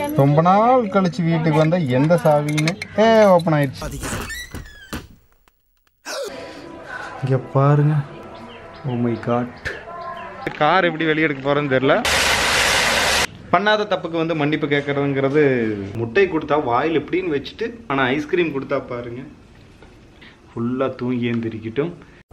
ரொம்ப நாள் கழிச்சு வீட்டுக்கு வந்தா எந்த சாவின்னு ஏ ஓப்பன் ஆயிடுச்சு இங்க பாருங்க ஓ மை காட் கார் எப்படி வெளியே எடுக்க போறேன்னு தெரியல பண்ணாத தப்புக்கு வந்து மன்னிப்பு கேட்கறதுங்கிறது முட்டை கொடுத்தா வாயில் எப்படின்னு வச்சுட்டு ஆனால் ஐஸ்கிரீம் கொடுத்தா பாருங்க ஃபுல்லாக தூங்கி எழுந்திரிக்கட்டும்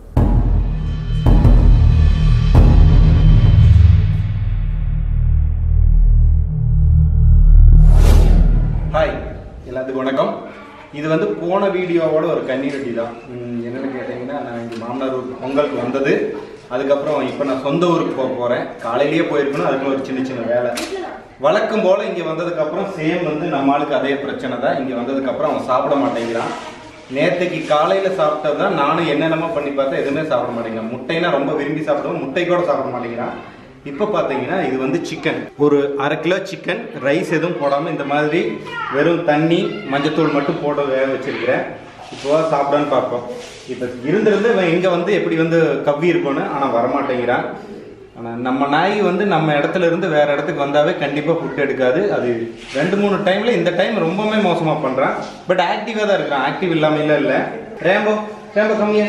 ஹாய் எல்லாத்துக்கும் வணக்கம் இது வந்து போன வீடியோவோட ஒரு கன்னிவெட்டி தான் உம், என்னன்னு கேட்டிங்கன்னா நான் இங்கே மாமனார் ஊருக்கு பொங்கலுக்கு வந்தது அதுக்கப்புறம் இப்போ நான் சொந்த ஊருக்கு போக போகிறேன் காலையிலேயே போயிருக்கணும் அதுக்கு ஒரு சின்ன சின்ன வேலை வழக்கம் போல் இங்கே வந்ததுக்கப்புறம் சேம் வந்து நம்ம ஆளுக்கு அதே பிரச்சனை தான் இங்கே வந்ததுக்கப்புறம் அவன் சாப்பிட மாட்டேங்கிறான் நேற்றுக்கு காலையில் சாப்பிட்டது தான் நானும் என்னென்னமோ பண்ணி பார்த்தா எதுவுமே சாப்பிட மாட்டேங்கிறான் முட்டைனா ரொம்ப விரும்பி சாப்பிடுவோம் முட்டை கூட சாப்பிட மாட்டேங்கிறான் இப்போ பார்த்தீங்கன்னா இது வந்து சிக்கன் ஒரு அரை கிலோ சிக்கன் ரைஸ் எதுவும் போடாமல் இந்த மாதிரி வெறும் தண்ணி மஞ்சத்தூள் மட்டும் போட்டு வேக வச்சிருக்கிறேன் இப்போ சாப்பிடான்னு பார்ப்போம் இப்போ இருந்திருந்து இவன் இங்கே வந்து எப்படி வந்து கவ்வி இருக்கணும் ஆனால் வரமாட்டேங்கிறான் ஆனால் நம்ம நாய் வந்து நம்ம இடத்துல இருந்து வேற இடத்துக்கு வந்தாவே கண்டிப்பாக ஃபுட் எடுக்காது அது ரெண்டு மூணு டைமில் இந்த டைம் ரொம்பவுமே மோசமாக பண்ணுறான் பட் ஆக்டிவாக தான் இருக்கிறான் ஆக்டிவ் இல்லாமல் இல்லை ரேம்போ ரேம்போ கம்மியா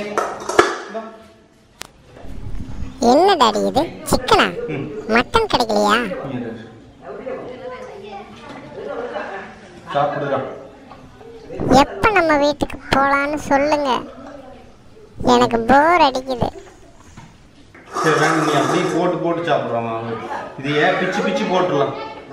என்ன டாடி இது சிக்கனா ம் மட்டன் கிடைக்கலையா சாப்பிடுறான் எப்ப நம்ம வீட்டுக்கு போலான்னு சொல்லுங்க எனக்கு போர் அடிக்குது சரி வேணும் நீ அப்படியே போட்டு போட்டு சாப்பிட்றான் அவன் இது ஏன் பிச்சு பிச்சு போட்டுடலாம்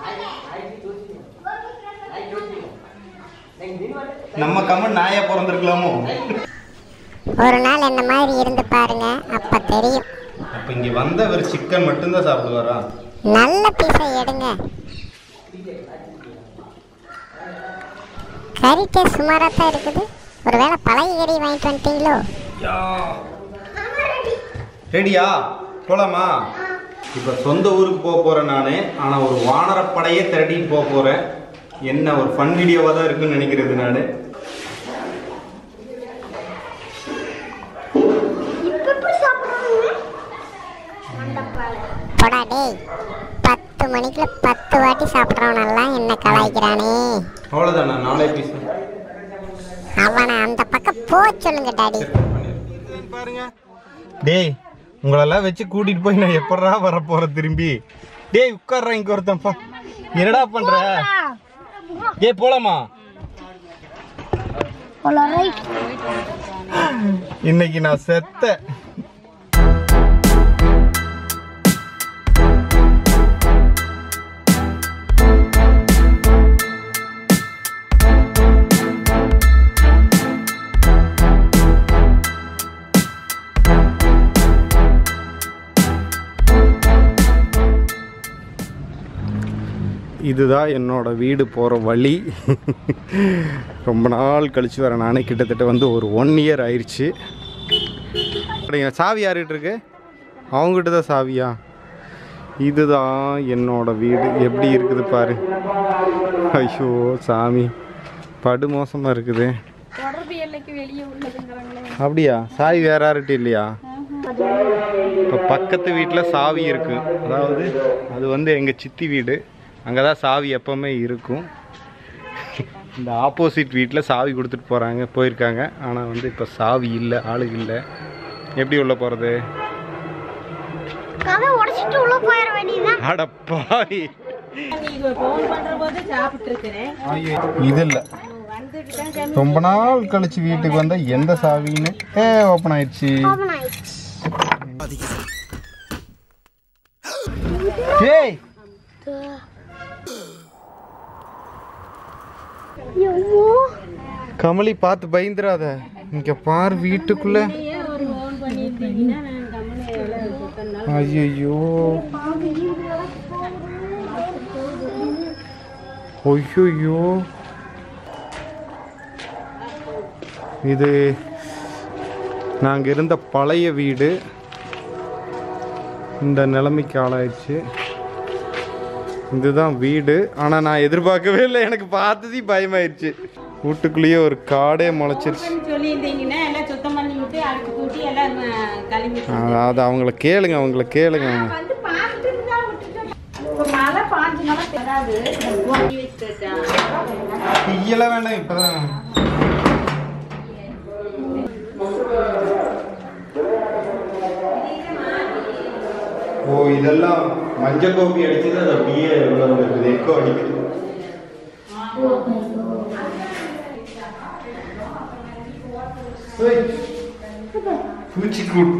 நம்ம கம்மன் நாயா பிறந்திருக்கலாமோ ஒரு நாள் என்ன மாதிரி இருந்து பாருங்க அப்ப தெரியும் அப்ப இங்க வந்த ஒரு சிக்கன் மட்டும்தான் சாப்பிடுவாரா நல்ல பீஸை எடுங்க கறி டேஸ்ட் சுமாராக தான் இருக்குது ஒருவேளை பழைய கறி வாங்கிட்டு வந்துட்டீங்களோ ரெடியா போலாமா இப்ப சொந்த ஊருக்கு போக போறேன் நானு ஆனா ஒரு வானரப்படையே திரட்டிட்டு போக போறேன் என்ன ஒரு ஃபன் வீடியோவா தான் இருக்குன்னு நினைக்கிறது நானு போடா டேய் பத்து மணிக்குள்ள பத்து வாட்டி சாப்பிட்றவனெல்லாம் என்ன கலாய்க்கிறானே அவ்வளவுதான் நான் நாளை பீஸ் அவனை அந்த பக்கம் போ சொல்லுங்க டாடி பாருங்க டேய் உங்களெல்லாம் வச்சு கூட்டிட்டு போய் நான் எப்படா வர போறேன் திரும்பி டேய் உட்கார்றேன் இங்க ஒருத்தன்ப்பா என்னடா பண்ற டேய் போலாமா இன்னைக்கு நான் செத்த இதுதான் என்னோட வீடு போகிற வழி ரொம்ப நாள் கழிச்சு வர நானே கிட்டத்தட்ட வந்து ஒரு ஒன் இயர் ஆயிடுச்சு அப்படிங்க சாவி யார்கிட்ட இருக்கு அவங்ககிட்ட தான் சாவியா இதுதான் என்னோட வீடு எப்படி இருக்குது பாரு ஐயோ சாமி படு மோசமாக இருக்குது தொடர்பு எல்லைக்கு வெளியே உள்ளதுங்கிறாங்களே அப்படியா சாவி வேற யார்கிட்ட இல்லையா இப்போ பக்கத்து வீட்டில் சாவி இருக்கு அதாவது அது வந்து எங்கள் சித்தி வீடு அங்கே தான் சாவி எப்போவுமே இருக்கும் இந்த ஆப்போசிட் வீட்டில் சாவி கொடுத்துட்டு போகிறாங்க போயிருக்காங்க ஆனால் வந்து இப்போ சாவி இல்லை ஆளுங்க இல்லை எப்படி உள்ள போகிறது கதை உடைச்சிட்டு உள்ள போயிட வேண்டியதுதான் அடப்பாவி நீங்க ஃபோன் பண்ற போது சாப்பிட்டு இருக்கிறேன் இது இல்லை ரொம்ப நாள் கழிச்சு வீட்டுக்கு வந்தா எந்த சாவின்னு ஏ ஓப்பன் ஆயிடுச்சு ஏய் கமலி பார்த்து பயந்துராத இங்க பார் வீட்டுக்குள்ள ஒரு ஃபோன் பண்ணியிருந்தீங்கன்னா நான் கம்மனு ஐயோ ஐயோ இது நாங்கள் இருந்த பழைய வீடு இந்த நிலைமைக்கு ஆளாயிடுச்சு இதுதான் வீடு ஆனால் நான் எதிர்பார்க்கவே இல்லை எனக்கு பார்த்ததே பயமாயிடுச்சு வீட்டுக்குள்ளேயே ஒரு காடே முளைச்சிருச்சு சொல்லியிருந்தீங்கன்னா எல்லாம் சுத்தம் பண்ணி விட்டு அடுத்து கூட்டி எல்லாம் அஹ், கிளம்பி அது அவங்கள கேளுங்க அவங்கள கேளுங்க வந்து பார்த்துட்டு தான் விட்டுட்டோம் இப்போ மழை பாஞ்சு நாள் வராது போட்டி வச்சு டீயெல்லாம் வேண்டாம் இப்பதான் ஓ இதெல்லாம் மஞ்சள் கோப்பி அடிச்சது அது அப்படியே உள்ள வந்துருக்குது எக்கோ அடிக்குது ஏய், பூச்சிக்கூடு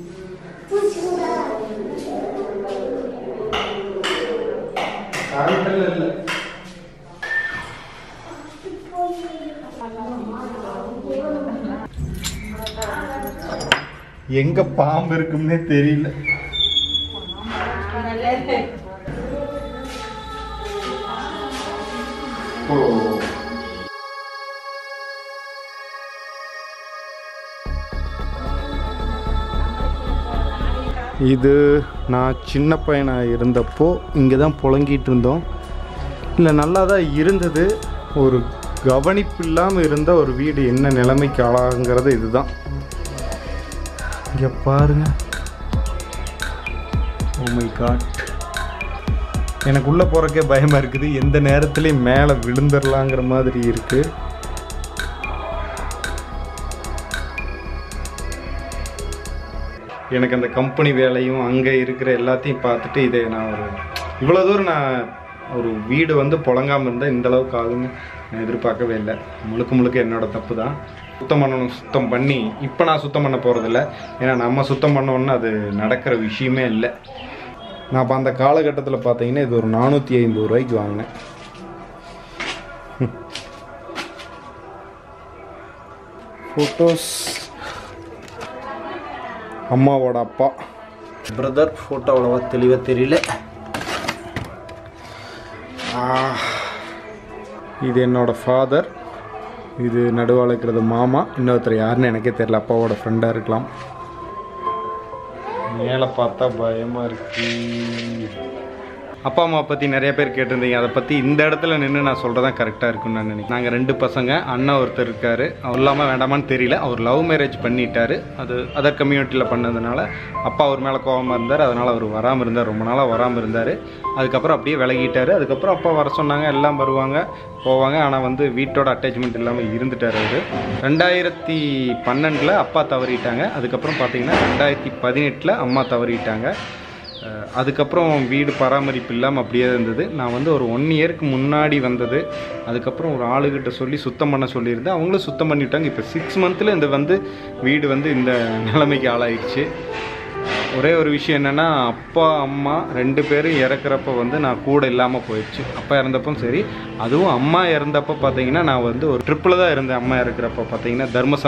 கரண்ட் இல்லை எங்க பாம்பு இருக்குன்னே தெரியல ஓ இது நான் சின்ன பையனாக இருந்தப்போ இங்கே தான் புழங்கிட்டு இருந்தோம் இல்லை நல்லா தான் இருந்தது ஒரு கவனிப்பு இல்லாமல் இருந்த ஒரு வீடு என்ன நிலைமைக்கு ஆளாகுங்கிறது இதுதான் இங்கே பாருங்க ஓ மை காட் எனக்கு உள்ளே போகிறக்கே பயமாக இருக்குது எந்த நேரத்துலையும் மேலே விழுந்துடலாங்கிற மாதிரி இருக்குது எனக்கு அந்த கம்பெனி வேலையும் அங்கே இருக்கிற எல்லாத்தையும் பார்த்துட்டு இதை நான் ஒரு இவ்வளோ தூரம் நான் ஒரு வீடு வந்து புழங்காமல் இருந்தால் இந்த அளவுக்கு ஆகும்னு நான் எதிர்பார்க்கவே இல்லை முழுக்க முழுக்க என்னோட தப்பு தான் சுத்தம் பண்ணணும் சுத்தம் பண்ணி இப்போ நான் சுத்தம் பண்ண போகிறதில்ல ஏன்னா நம்ம சுத்தம் பண்ணோன்னு அது நடக்கிற விஷயமே இல்லை நான் அப்போ அந்த காலகட்டத்தில் பார்த்தீங்கன்னா இது ஒரு நானூற்றி ஐம்பது ரூபாய்க்கு வாங்கினேன் ஃபோட்டோஸ் அம்மாவோட அப்பா பிரதர் ஃபோட்டோ அவ்வளோவா தெளிவாக தெரியல ஆ, இது என்னோட ஃபாதர் இது நடுவால இருக்கிறது மாமா இன்னொருத்தர் யாருன்னு எனக்கே தெரியல அப்பாவோட ஃப்ரெண்டாக இருக்கலாம் மேலே பார்த்தா பயமாக இருக்கு அப்பா அம்மா பற்றி நிறைய பேர் கேட்டிருந்தீங்க அதை பற்றி இந்த இடத்துல நின்று நான் சொல்கிறது தான் கரெக்டாக இருக்கும்னு நான் நினைக்கிறேன் நாங்கள் ரெண்டு பசங்க அண்ணன் ஒருத்தர் இருக்கார் அவர் இல்லாமல் வேண்டாமான்னு தெரியல அவர் லவ் மேரேஜ் பண்ணிட்டாரு அது அதர் கம்யூனிட்டியில் பண்ணதுனால அப்பா அவர் மேலே கோபமாக இருந்தார் அதனால் அவர் வராமல் இருந்தார் ரொம்ப நாளாக வராமல் இருந்தார் அதுக்கப்புறம் அப்படியே விலகிட்டார் அதுக்கப்புறம் அப்பா வர சொன்னாங்க எல்லாம் வருவாங்க போவாங்க ஆனால் வந்து வீட்டோட அட்டாச்மெண்ட் இல்லாமல் இருந்துட்டார் அவர் ரெண்டாயிரத்தி பன்னெண்டில் அப்பா தவறிட்டாங்க அதுக்கப்புறம் பார்த்தீங்கன்னா ரெண்டாயிரத்தி பதினெட்டில் அம்மா தவறிட்டாங்க அஹ் அதுக்கப்புறம் வீடு பராமரிப்பு இல்லாமல் அப்படியே இருந்தது நான் வந்து ஒரு ஒன் இயருக்கு முன்னாடி வந்தது அதுக்கப்புறம் ஒரு ஆளுகிட்ட சொல்லி சுத்தம் பண்ண சொல்லியிருந்தேன் அவங்களும் சுத்தம் பண்ணிவிட்டாங்க இப்போ சிக்ஸ் மந்த்தில் இந்த வந்து வீடு வந்து இந்த நிலைமைக்கு ஆளாயிடுச்சு ஒரே ஒரு விஷயம் என்னென்னா அப்பா அம்மா ரெண்டு பேரும் இறக்குறப்ப வந்து நான் கூட இல்லாமல் போயிடுச்சு அப்பா இறந்தப்போ சரி அதுவும் அம்மா இறந்தப்போ பார்த்தீங்கன்னா நான் வந்து ஒரு ட்ரிப்பில் தான் இருந்தேன் அம்மா இறக்குறப்ப பார்த்தீங்கன்னா தர்மசா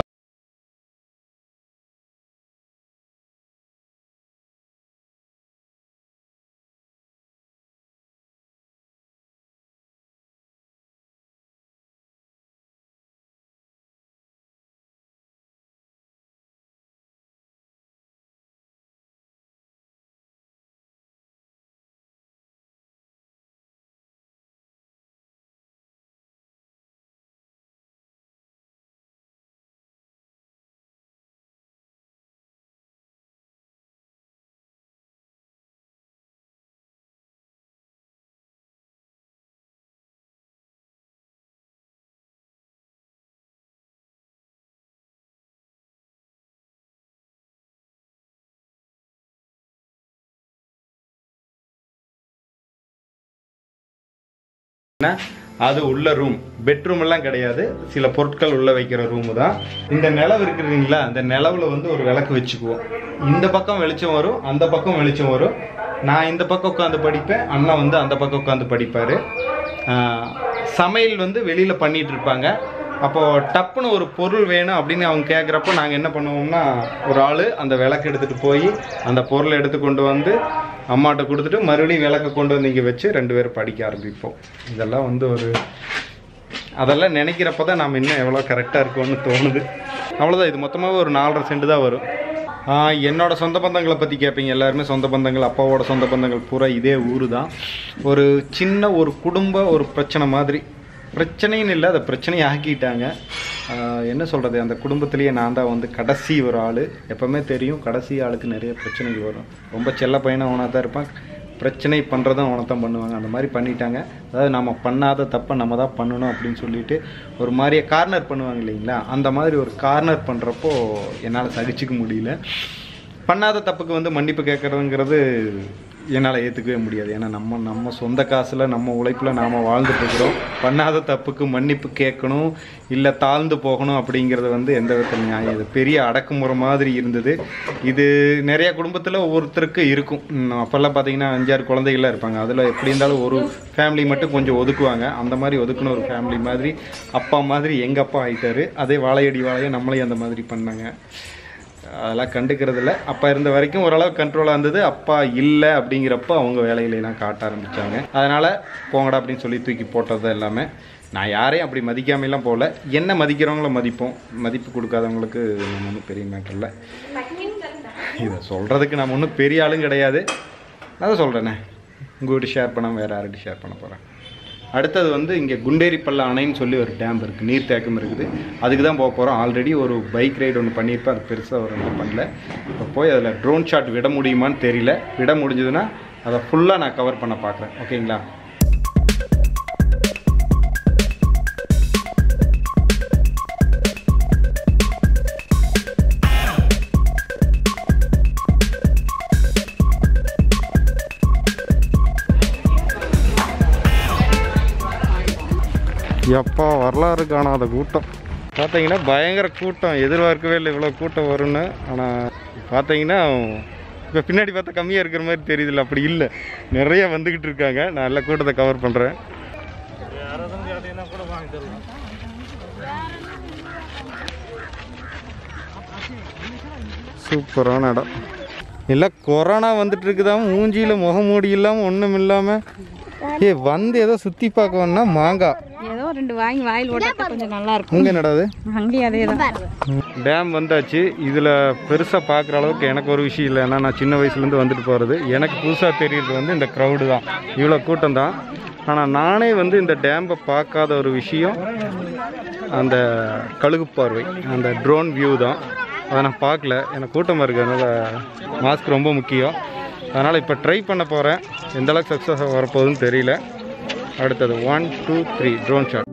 அது உள்ள ரூம் பெட்ரூம் எல்லாம் கிடையாது சில பொருட்கள் உள்ள வைக்கிற ரூமு தான் இந்த நிலவு இருக்குதுங்களா இந்த நிலவுல வந்து ஒரு விளக்கு வச்சுக்குவோம் இந்த பக்கம் வெளிச்சம் வரும் அந்த பக்கம் வெளிச்சம் வரும் நான் இந்த பக்கம் உட்காந்து படிப்பேன் அண்ணா வந்து அந்த பக்கம் உட்காந்து படிப்பாரு ஆஹ், சமையல் வந்து வெளியில பண்ணிட்டு இருப்பாங்க அப்போ டப்புன்னு ஒரு பொருள் வேணும் அப்படின்னு அவங்க கேட்குறப்போ நாங்கள் என்ன பண்ணுவோம்னா ஒரு ஆள் அந்த விளக்கு எடுத்துட்டு போய் அந்த பொருளை எடுத்து கொண்டு வந்து அம்மாட்ட கொடுத்துட்டு மறுபடியும் விளக்க கொண்டு வந்து இங்கே வச்சு ரெண்டு பேரும் படிக்க ஆரம்பிப்போம் இதெல்லாம் வந்து ஒரு அதெல்லாம் நினைக்கிறப்ப தான் நாம் இன்னும் எவ்வளோ கரெக்டாக இருக்கோம்னு தோணுது அவ்வளோதான் இது மொத்தமாகவே ஒரு நாலரை சென்ட் தான் வரும் ஆஹ் என்னோட சொந்த பந்தங்களை பற்றி கேட்பீங்க எல்லாருமே சொந்த பந்தங்கள் அப்பாவோட சொந்த பந்தங்கள் பூரா இதே ஊர் தான் ஒரு சின்ன ஒரு குடும்ப ஒரு பிரச்சனை மாதிரி பிரச்சனைன்னு இல்லை அதை பிரச்சனையை ஆக்கிட்டாங்க ஆஹ் என்ன சொல்கிறது அந்த குடும்பத்திலேயே நான் தான் வந்து கடைசி ஒரு ஆள் எப்போவுமே தெரியும் கடைசி ஆளுக்கு நிறைய பிரச்சனைகள் வரும் ரொம்ப செல்ல பையனாக அவனாக தான் இருப்பான் பிரச்சனை பண்ணுறதும் அவனை தான் பண்ணுவாங்க அந்த மாதிரி பண்ணிட்டாங்க அதாவது நம்ம பண்ணாத தப்பை நம்ம தான் பண்ணணும் அப்படின்னு சொல்லிட்டு ஒரு மாதிரியே கார்னர் பண்ணுவாங்க இல்லைங்களா அந்த மாதிரி ஒரு கார்னர் பண்ணுறப்போ என்னால் சகிச்சுக்க முடியல பண்ணாத தப்புக்கு வந்து மன்னிப்பு கேட்குறதுங்கிறது என்னால் ஏற்றுக்கவே முடியாது ஏன்னா நம்ம நம்ம சொந்த காசில் நம்ம உழைப்பில் நாம் வாழ்ந்துட்டு இருக்கிறோம் பண்ணாத தப்புக்கு மன்னிப்பு கேட்கணும் இல்லை தாழ்ந்து போகணும் அப்படிங்கிறது வந்து எந்த விதத்தில் நியாயம் இது பெரிய அடக்குமுறை மாதிரி இருந்தது இது நிறைய குடும்பத்தில் ஒவ்வொருத்தருக்கு இருக்கும் ம், அப்போல்லாம் பார்த்தீங்கன்னா அஞ்சாறு குழந்தைகள்லாம் இருப்பாங்க அதில் எப்படி இருந்தாலும் ஒரு ஃபேமிலி மட்டும் கொஞ்சம் ஒதுக்குவாங்க அந்த மாதிரி ஒதுக்குன ஒரு ஃபேமிலி மாதிரி அப்பா மாதிரி எங்கள் அப்பா ஆயிட்டாரு அதே வாழையடி வாழையை நம்மளையும் அந்த மாதிரி பண்ணாங்க அதெல்லாம் கண்டுக்கிறது இல்லை அப்பா இருந்த வரைக்கும் ஓரளவு கண்ட்ரோலாக இருந்தது அப்பா இல்லை அப்படிங்கிறப்ப அவங்க வேலையிலலாம் காட்ட ஆரம்பித்தாங்க அதனால் போங்கடா அப்படின்னு சொல்லி தூக்கி போட்டது தான் எல்லாமே நான் யாரையும் அப்படி மதிக்காமலாம் போகல என்ன மதிக்கிறவங்கள மதிப்போம் மதிப்பு கொடுக்காதவங்களுக்கு நம்ம ஒன்றும் பெரிய மேட்டர் இல்லை இதை சொல்கிறதுக்கு நம்ம ஒன்றும் பெரிய ஆளும் கிடையாது அதான் சொல்கிறேனே உங்கள்கிட்ட ஷேர் பண்ணாமல் வேறு யார்கிட்ட ஷேர் பண்ண போகிறேன் அடுத்தது வந்து இங்கே குண்டேரிப்பள்ள அணைன்னு சொல்லி ஒரு டேம் இருக்குது நீர்த்தேக்கம் இருக்குது அதுக்கு தான் போக போகிறோம் ஆல்ரெடி ஒரு பைக் ரைடு ஒன்று பண்ணியிருப்பேன் அது பெருசாக ஒரு ஒன்றும் பண்ணல இப்போ போய் அதில் ட்ரோன் ஷாட் விட முடியுமான்னு தெரியல விட முடிஞ்சதுன்னா அதை ஃபுல்லாக நான் கவர் பண்ண பார்க்குறேன் ஓகேங்களா எப்பா வரலாறு காணாத கூட்டம் பார்த்தீங்கன்னா பயங்கர கூட்டம் எதிர்பார்க்கவே இல்லை இவ்வளோ கூட்டம் வரும்னு ஆனால் பார்த்தீங்கன்னா இப்போ பின்னாடி பார்த்தா கம்மியாக இருக்கிற மாதிரி தெரியுதுல்ல அப்படி இல்லை நிறைய வந்துக்கிட்டு இருக்காங்க நான் எல்லா கூட்டத்தை கவர் பண்ணுறேன் சூப்பரான இடம் எல்லாம் கொரோனா வந்துட்டு இருக்குதாம் மூஞ்சியில் முகமூடி இல்லாமல் ஒன்றும் இல்லாமல் ஏ வந்து ஏதோ சுற்றி பார்க்க வந்தா மாங்காய் ஏதோ ரெண்டு வாங்கி வாயில் போட்டா கொஞ்சம் நல்லா இருக்கும் உங்க என்னடாது அங்கேயும் அதே தான் டேம் வந்தாச்சு இதில் பெருசாக பார்க்குற அளவுக்கு எனக்கு ஒரு விஷயம் இல்லை ஏன்னா நான் சின்ன வயசுலேருந்து வந்துட்டு போகிறது எனக்கு புதுசாக தெரியுறது வந்து இந்த க்ரௌடு தான் இவ்வளோ கூட்டம் தான் ஆனால் நானே வந்து இந்த டேம்பை பார்க்காத ஒரு விஷயம் அந்த கழுகு பார்வை அந்த ட்ரோன் வியூ தான் அதை நான் பார்க்கல எனக்கு கூட்டமாக இருக்குது அதனால் மாஸ்க் ரொம்ப முக்கியம் அதனால் இப்போ ட்ரை பண்ண போகிறேன் எந்த அளவுக்கு சக்ஸஸ் வரப்போகுதுன்னு தெரியல அடுத்தது one two three drone shot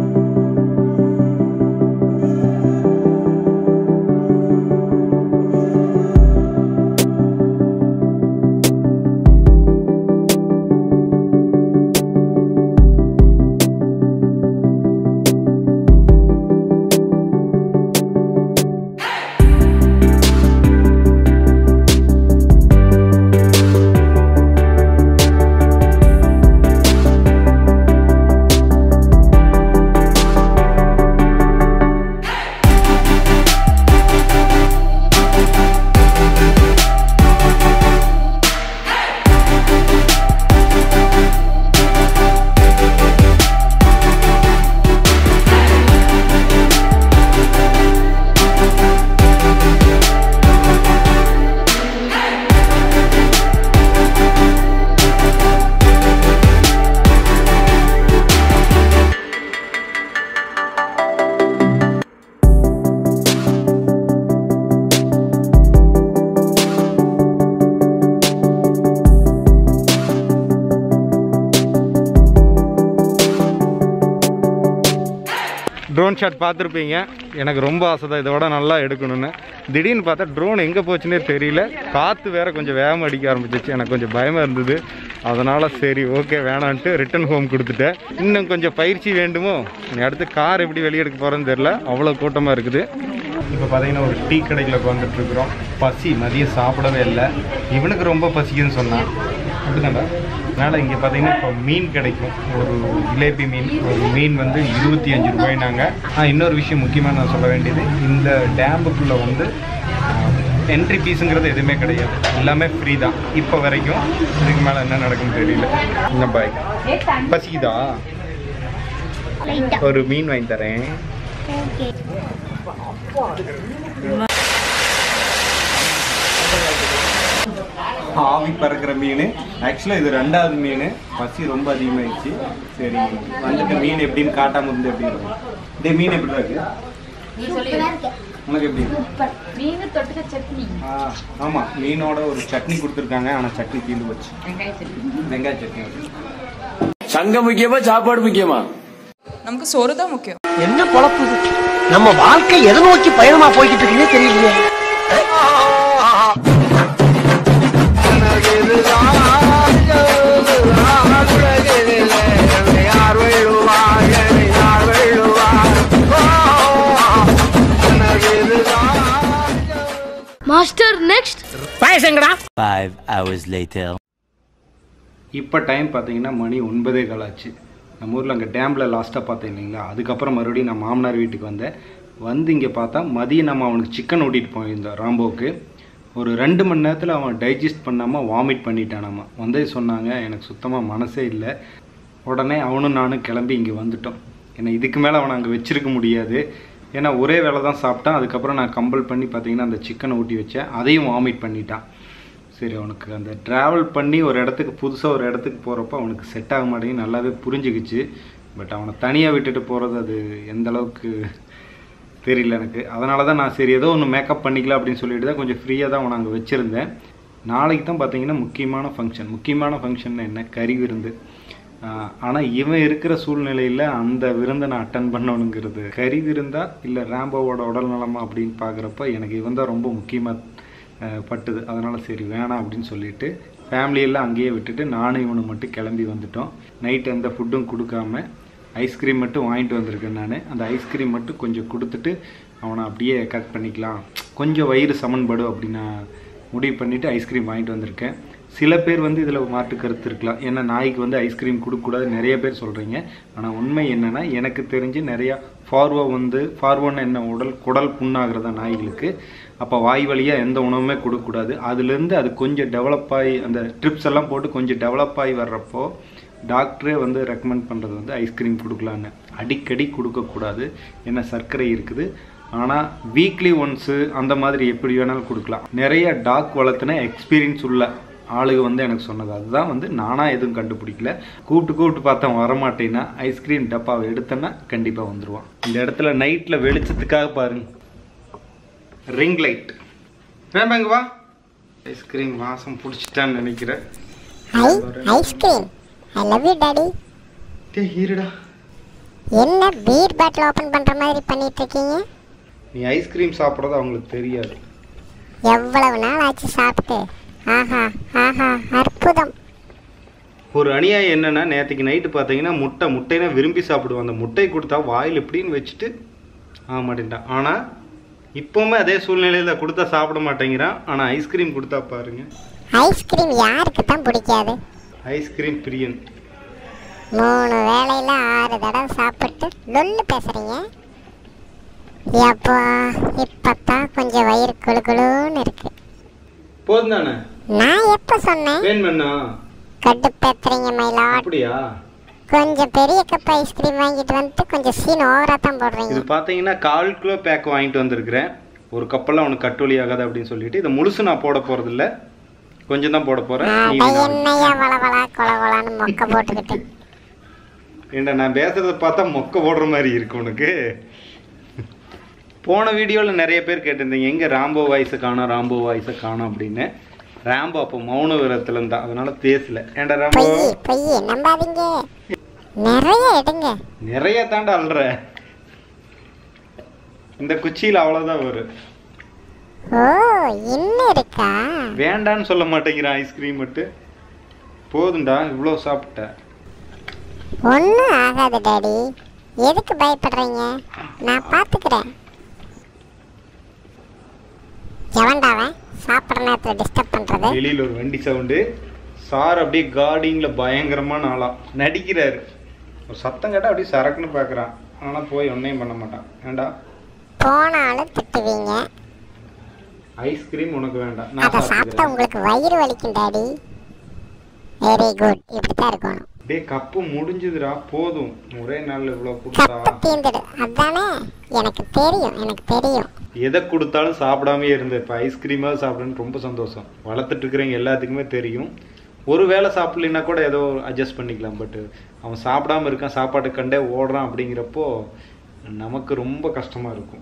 drone shot பார்த்துருப்பீங்க எனக்கு ரொம்ப ஆசை தான் இதோட நல்லா எடுக்கணும்னு திடீர்னு பார்த்தா ட்ரோன் எங்கே போச்சுன்னே தெரியல காற்று வேற கொஞ்சம் வேகமாக அடிக்க ஆரம்பிச்சிச்சு எனக்கு கொஞ்சம் பயமாக இருந்தது அதனால் சரி ஓகே வேணான்ட்டு ரிட்டன் ஹோம் கொடுத்துட்டேன் இன்னும் கொஞ்சம் பயிற்சி வேண்டுமோ இனி அடுத்து கார் எப்படி வெளியே எடுக்க போகிறேன்னு தெரில அவ்வளோ கூட்டமாக இருக்குது இப்போ பார்த்தீங்கன்னா ஒரு டீ கடையில் உட்காந்துட்டு இருக்கிறோம் பசி மதியம் சாப்பிடவே இல்லை இவனுக்கு ரொம்ப பசிக்குன்னு சொன்னான் அப்படிதானே அதனால் இங்கே பார்த்தீங்கன்னா இப்போ மீன் கிடைக்கும் ஒரு ஜிலேபி மீன் ஒரு மீன் வந்து இருபத்தி அஞ்சு ரூபாய்னாங்க ஆ இன்னொரு விஷயம் முக்கியமாக நான் சொல்ல வேண்டியது இந்த டேம்புக்குள்ளே வந்து என்ட்ரி ஃபீஸுங்கிறது எதுவுமே கிடையாது எல்லாமே ஃப்ரீ தான் இப்போ வரைக்கும் இதுக்கு மேலே என்ன நடக்கும்னு தெரியல இந்த பாய் பசிக்குதா ஒரு மீன் வாங்கி தரேன் ஆவி பறக்கிற மீன் ஆக்சுவலாக இது ரெண்டாவது மீன் பசி ரொம்ப அதிகமாயிடுச்சு சரி வந்துட்டு மீன் எப்படின்னு காட்டாம இருந்து எப்படி இருக்கும் இதே மீன் எப்படி இருக்கு சூப்பரா இருக்கு உனக்கு எப்படி சூப்பர் மீன் தொட்டுக்க சட்னி ஆ ஆமாம் மீனோட ஒரு சட்னி கொடுத்துருக்காங்க ஆனால் சட்னி தீர்ந்து போச்சு வெங்காய சட்னி வெங்காய சட்னி வச்சு சங்கம் முக்கியமா சாப்பாடு முக்கியமா நமக்கு சோறு தான் முக்கியம் என்ன பொழப்பு இது? நம்ம வாழ்க்கை எதை நோக்கி பயணமா போய்கிட்டு இருக்குன்னே தெரியலையே master next Five hours later. இப்போ டைம் பார்த்தீங்கன்னா மணி ஒன்பதே கால் ஆச்சு நம்ம ஊரில் அங்கே டேமில் லாஸ்ட்டாக பார்த்தேன் இல்லைங்களா அதுக்கப்புறம் மறுபடியும் நான் மாமனார் வீட்டுக்கு வந்தேன் வந்து இங்கே பார்த்தா மதியம் நம்ம அவனுக்கு சிக்கன் ஓட்டிட்டு போயிருந்தோம் ராம்போவுக்கு ஒரு ரெண்டு மணி நேரத்தில் அவன் டைஜஸ்ட் பண்ணாமல் வாமிட் பண்ணிட்டானாமா வந்தே சொன்னாங்க எனக்கு சுத்தமாக மனசே இல்லை உடனே அவனும் நானும் கிளம்பி இங்கே வந்துட்டோம் ஏன்னா இதுக்கு மேலே அவனை அங்கே வச்சிருக்க முடியாது ஏன்னா ஒரே வேளை தான் சாப்பிட்டான் அதுக்கப்புறம் நான் கம்பல் பண்ணி பார்த்தீங்கன்னா அந்த சிக்கனை ஊட்டி வச்சேன் அதையும் வாமிட் பண்ணிட்டான் சரி அவனுக்கு அந்த ட்ராவல் பண்ணி ஒரு இடத்துக்கு புதுசாக ஒரு இடத்துக்கு போகிறப்ப அவனுக்கு செட் ஆக மாட்டேங்குது நல்லாவே புரிஞ்சுக்கிச்சு பட் அவனை தனியாக விட்டுட்டு போகிறது அது எந்த அளவுக்கு தெரியல எனக்கு அதனால தான் நான் சரி ஏதோ ஒன்று மேக்கப் பண்ணிக்கலாம் அப்படின்னு சொல்லிட்டு தான் கொஞ்சம் ஃப்ரீயாக தான் அவனை அங்கே வச்சுருந்தேன் நாளைக்கு தான் பார்த்தீங்கன்னா முக்கியமான ஃபங்க்ஷன் முக்கியமான ஃபங்க்ஷன் என்ன கறி விருந்து ஆனால் இவன் இருக்கிற சூழ்நிலையில் அந்த விருந்தை நான் அட்டன் பண்ணணுங்கிறது கறி விருந்தா இல்லை ரேம்போவோட உடல் நலமா அப்படின்னு பார்க்குறப்ப எனக்கு இவன் தான் ரொம்ப முக்கியமாக பட்டுது அதனால் சரி வேணாம் அப்படின்னு சொல்லிட்டு ஃபேமிலியெல்லாம் அங்கேயே விட்டுட்டு நானும் இவனு மட்டும் கிளம்பி வந்துட்டோம் நைட் எந்த ஃபுட்டும் கொடுக்காம ஐஸ்கிரீம் மட்டும் வாங்கிட்டு வந்திருக்கேன் நான் அந்த ஐஸ்கிரீம் மட்டும் கொஞ்சம் கொடுத்துட்டு அவனை அப்படியே கட் பண்ணிக்கலாம் கொஞ்சம் வயிறு சமன்படும் அப்படின்னு நான் முடிவு பண்ணிவிட்டு ஐஸ்கிரீம் வாங்கிட்டு வந்திருக்கேன் சில பேர் வந்து இதில் மாற்று கருத்து இருக்கலாம் ஏன்னா நாய்க்கு வந்து ஐஸ்கிரீம் கொடுக்கக்கூடாது நிறைய பேர் சொல்கிறீங்க ஆனால் உண்மை என்னென்னா எனக்கு தெரிஞ்சு நிறையா ஃபார்வோ வந்து ஃபார்வோன்னு என்ன உடல் குடல் புண்ணாகிறதா நாய்களுக்கு அப்போ வாய் வழியாக எந்த உணவுமே கொடுக்கக்கூடாது அதுலேருந்து அது கொஞ்சம் டெவலப் ஆகி அந்த ட்ரிப்ஸ் எல்லாம் போட்டு கொஞ்சம் டெவலப் ஆகி வர்றப்போ டாக்டரே வந்து ரெக்கமெண்ட் பண்ணுறது வந்து ஐஸ்கிரீம் கொடுக்கலான்னு அடிக்கடி கொடுக்கக்கூடாது ஏன்னா சர்க்கரை இருக்குது ஆனால் வீக்லி ஒன்ஸு அந்த மாதிரி எப்படி வேணாலும் கொடுக்கலாம் நிறைய டாக் வளர்த்துன எக்ஸ்பீரியன்ஸ் உள்ள ஆளுக வந்து எனக்கு சொன்னது அதுதான் வந்து நானாக எதுவும் கண்டுபிடிக்கல கூப்பிட்டு கூப்பிட்டு பார்த்தேன் வரமாட்டேன்னா ஐஸ்கிரீம் டப்பாவை எடுத்தேன்னா கண்டிப்பாக வந்துடுவான் இந்த இடத்துல நைட்டில் வெளிச்சத்துக்காக பாருங்க ரிங் லைட் வேண்டாங்க வா ஐஸ்கிரீம் வாசம் பிடிச்சிட்டான்னு நினைக்கிறேன் I ice cream I love you daddy டே இருடா என்ன பீர் பாட்டில் ஓபன் பண்ற மாதிரி பண்ணிட்டு இருக்கீங்க நீ ஐஸ்கிரீம் சாப்பிட்றது அவங்களுக்கு தெரியாது எவ்வளவு நாள் ஆச்சு சாப்பிட்டு ஆஹா ஆஹா அற்புதம் ஒரு அநியாயம் என்னன்னா நேற்றுக்கு நைட்டு பார்த்தீங்கன்னா முட்டை முட்டைனா விரும்பி சாப்பிடுவோம் அந்த முட்டை கொடுத்தா வாயில் எப்படின்னு வச்சுட்டு ஆ மாட்டேன்ட்டான் ஆனால் இப்போவுமே அதே சூழ்நிலையில் கொடுத்தா சாப்பிட மாட்டேங்கிறான் ஆனால் ஐஸ்கிரீம் கொடுத்தா பாருங்க ஐஸ்கிரீம் யாருக்கு தான் பிடிக்காது ஐஸ்கிரீம் பிரியன் மூணு வேளையில ஆறு தடவை சாப்பிட்டு லொல்லு பேசுறீங்க எப்போ இப்பத்தான் கொஞ்சம் வயிறு குளு குளுன்னு இருக்கு போதும் தானே நான் எப்ப சொன்னேன் வேணுமண்ணா கடுப்பேத்துறீங்க மயிலாட் அப்படியா கொஞ்சம் பெரிய கப் ஐஸ்கிரீம் வாங்கிட்டு வந்துட்டு கொஞ்சம் சீன் ஓவரா தான் போடுறீங்க இது பார்த்தீங்கன்னா கால் கிலோ பேக் வாங்கிட்டு வந்திருக்கிறேன் ஒரு கப்பெல்லாம் அவனுக்கு கட்டுவலி ஆகாது அப்படின்னு சொல்லிட்டு இதை முழுசு நான் போட போகிறதில்ல கொஞ்சம் தான் போட போகிறேன் அட என்னையா வளவளா கொலவளான்னு மொக்க போட்டுக்கிட்டு ஏண்டா நான் பேசுறத பார்த்தா மொக்க போடுற மாதிரி இருக்கு உனக்கு போன வீடியோவில் நிறைய பேர் கேட்டிருந்தீங்க எங்கே ராம்போ வாய்ஸை காணோம் ராம்போ வாய்ஸை காணோம் அப்படின்னு ராம்போ அப்போ மௌன விரத்தில் இருந்தா அதனால பேசல ஏண்டா ராம்போ பொய் பொய் நம்பாதீங்க நிறைய எடுங்க நிறைய தாண்டா அல்ற இந்த குச்சியில் அவ்வளோதான் வரும் ஓ இன்னும் இருக்கா வேண்டான்னு சொல்ல மாட்டேங்கிறான் ஐஸ்கிரீம் மட்டும் போதும்டா இவ்வளோ சாப்பிட்டேன் ஒன்றும் ஆகாது டாடி எதுக்கு பயப்படுறீங்க நான் பார்த்துக்கிறேன் எவன்டாவன் சாப்பிட்ற நேரத்தில் டிஸ்டர்ப் பண்ணுறது வெளியில் ஒரு வண்டி சவுண்டு சார் அப்படியே கார்டிங்கில் பயங்கரமான ஆளா நடிக்கிறாரு ஒரு சத்தம் கேட்டால் அப்படியே சரக்குன்னு பார்க்குறான் ஆனால் போய் ஒன்றையும் பண்ண மாட்டான் வேண்டா போனாலும் திட்டுவீங்க ஐஸ்கிரீம் உனக்கு வேண்டாம் நான் அதை சாப்பிட்டா சாப்பிட்டுக்கிறேன் உங்களுக்கு வயிறு வலிக்கும் டாடி வெரி குட் இப்படி தான் இருக்கணும் டே கப்பு முடிஞ்சுதுடா போதும் ஒரே நாளில் இவ்வளோ கொடுத்தா கப்பு தீந்துடு அதானே எனக்கு தெரியும் எனக்கு தெரியும் எதை கொடுத்தாலும் சாப்பிடாமே இருந்தேன் இப்போ ஐஸ்கிரீமாக சாப்பிடுன்னு ரொம்ப சந்தோஷம் வளர்த்துட்டு இருக்கிறவங்க எல்லாத்துக்குமே தெரியும் ஒரு வேளை சாப்பிட்லைன்னா கூட ஏதோ அட்ஜஸ்ட் பண்ணிக்கலாம் பட் அவன் சாப்பிடாம இருக்கான் சாப்பாட்டு கண்டே ஓடுறான் அப்படிங்கிறப்போ நமக்கு ரொம்ப கஷ்டமாக இருக்கும்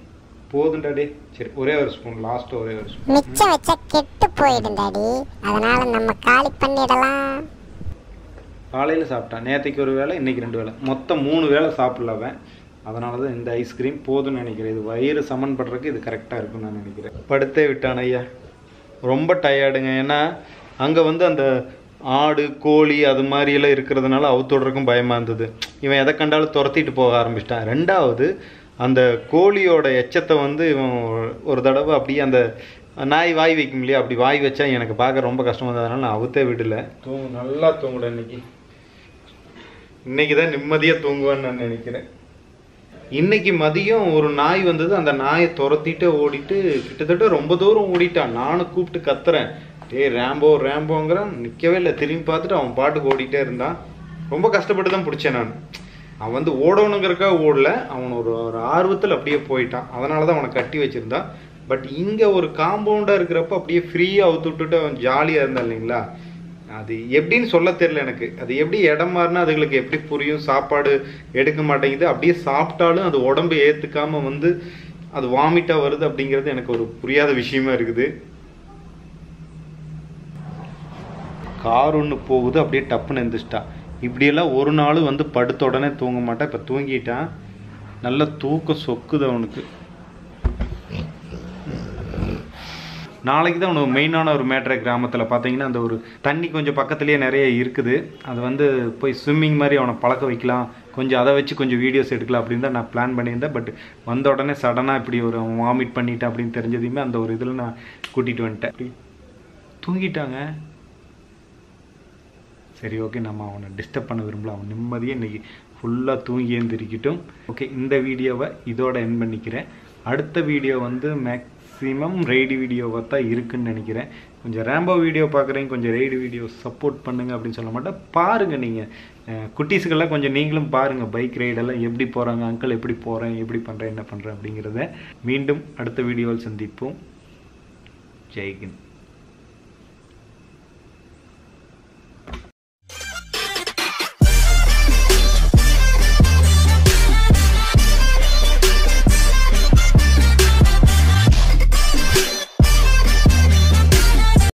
போதும் டாடி சரி ஒரே ஒரு ஸ்பூன் லாஸ்ட் ஒரே ஒரு ஸ்பூன் மிச்சம் வச்சா கெட்டு போயிடும் டாடி அதனால நம்ம காலி பண்ணிடலாம் காலையில் சாப்பிட்டான் நேற்றுக்கு ஒரு வேளை இன்னைக்கு ரெண்டு வேளை மொத்தம் மூணு வேளை சாப்பிடல அவன் அதனால தான் இந்த ஐஸ்கிரீம் போதும்னு நினைக்கிறேன் இது வயிறு சமன் பண்ணுறதுக்கு இது கரெக்டாக இருக்கும்னு நான் நினைக்கிறேன் படுத்தே விட்டான் ஐயா ரொம்ப டயர்டுங்க ஏன்னா அங்கே வந்து அந்த ஆடு கோழி அது மாதிரியெல்லாம் இருக்கிறதுனால அவுத்தோடுறதுக்கும் பயமாக இருந்தது இவன் எதை கண்டாலும் துரத்திட்டு போக ஆரம்பிச்சிட்டான் ரெண்டாவது அந்த கோழியோட எச்சத்தை வந்து இவன் ஒரு தடவை அப்படியே அந்த நாய் வாய் வைக்கும் இல்லையா அப்படி வாய் வச்சா எனக்கு பார்க்க ரொம்ப கஷ்டமாக இருந்ததுனால நான் அவுத்தே விடல தூங்கு நல்லா தூங்குட இன்னைக்கு இன்னைக்கு தான் நிம்மதியாக தூங்குவேன்னு நான் நினைக்கிறேன் இன்னைக்கு மதியம் ஒரு நாய் வந்தது அந்த நாயை துரத்திட்டு ஓடிட்டு கிட்டத்தட்ட ரொம்ப தூரம் ஓடிட்டான் நானும் கூப்பிட்டு கத்துறேன் டேய் ரேம்போ ரேம்போங்கிறான் நிற்கவே இல்லை திரும்பி பார்த்துட்டு அவன் பாட்டுக்கு ஓடிட்டே இருந்தான் ரொம்ப கஷ்டப்பட்டு தான் பிடிச்சேன் நான் அவன் வந்து ஓடணுங்கிறக்காக ஓடல அவன் ஒரு ஒரு ஆர்வத்தில் அப்படியே போயிட்டான் அதனால தான் அவனை கட்டி வச்சிருந்தான் பட் இங்கே ஒரு காம்பவுண்டாக இருக்கிறப்ப அப்படியே ஃப்ரீயாக அவுத்து விட்டுட்டு அவன் ஜாலியாக இருந்தான் இல்லைங்களா அது எப்படின்னு சொல்ல தெரியல எனக்கு அது எப்படி இடம் மாறினா அதுங்களுக்கு எப்படி புரியும் சாப்பாடு எடுக்க மாட்டேங்குது அப்படியே சாப்பிட்டாலும் அது உடம்பு ஏற்றுக்காம வந்து அது வாமிட்டாக வருது அப்படிங்கிறது எனக்கு ஒரு புரியாத விஷயமா இருக்குது கார் ஒன்று போகுது அப்படியே டப்புன்னு எந்திரிச்சிட்டான் இப்படியெல்லாம் ஒரு நாள் வந்து படுத்த உடனே தூங்க மாட்டான் இப்போ தூங்கிட்டான் நல்ல தூக்கம் சொக்குது அவனுக்கு நாளைக்கு தான் உனக்கு மெயினான ஒரு மேட்ரு கிராமத்தில் பார்த்தீங்கன்னா அந்த ஒரு தண்ணி கொஞ்சம் பக்கத்துலேயே நிறைய இருக்குது அது வந்து போய் ஸ்விம்மிங் மாதிரி அவனை பழக்க வைக்கலாம் கொஞ்சம் அதை வச்சு கொஞ்சம் வீடியோஸ் எடுக்கலாம் அப்படின்னு தான் நான் பிளான் பண்ணியிருந்தேன் பட் வந்த உடனே சடனாக இப்படி ஒரு வாமிட் பண்ணிட்டேன் அப்படின்னு தெரிஞ்சதையுமே அந்த ஒரு இதில் நான் கூட்டிகிட்டு வந்துட்டேன் அப்படி தூங்கிட்டாங்க சரி ஓகே நம்ம அவனை டிஸ்டர்ப் பண்ண விரும்பல அவன் நிம்மதியாக இன்னைக்கு ஃபுல்லாக தூங்கி எழுந்திருக்கட்டும் ஓகே இந்த வீடியோவை இதோட என் பண்ணிக்கிறேன் அடுத்த வீடியோ வந்து மேக்ஸிமம் ரெய்டு வீடியோவாக தான் இருக்குன்னு நினைக்கிறேன் கொஞ்சம் ரேம்போ வீடியோ பார்க்குறீங்க கொஞ்சம் ரெய்டு வீடியோ சப்போர்ட் பண்ணுங்க அப்படின்னு சொல்ல மாட்டேன் பாருங்கள் நீங்கள் குட்டீஸுக்கெல்லாம் கொஞ்சம் நீங்களும் பாருங்கள் பைக் ரைடெல்லாம் எப்படி போகிறாங்க அங்கிள் எப்படி போகிறேன் எப்படி பண்ணுறேன் என்ன பண்ணுறேன் அப்படிங்கிறத மீண்டும் அடுத்த வீடியோவில் சந்திப்போம் ஜெய்கின்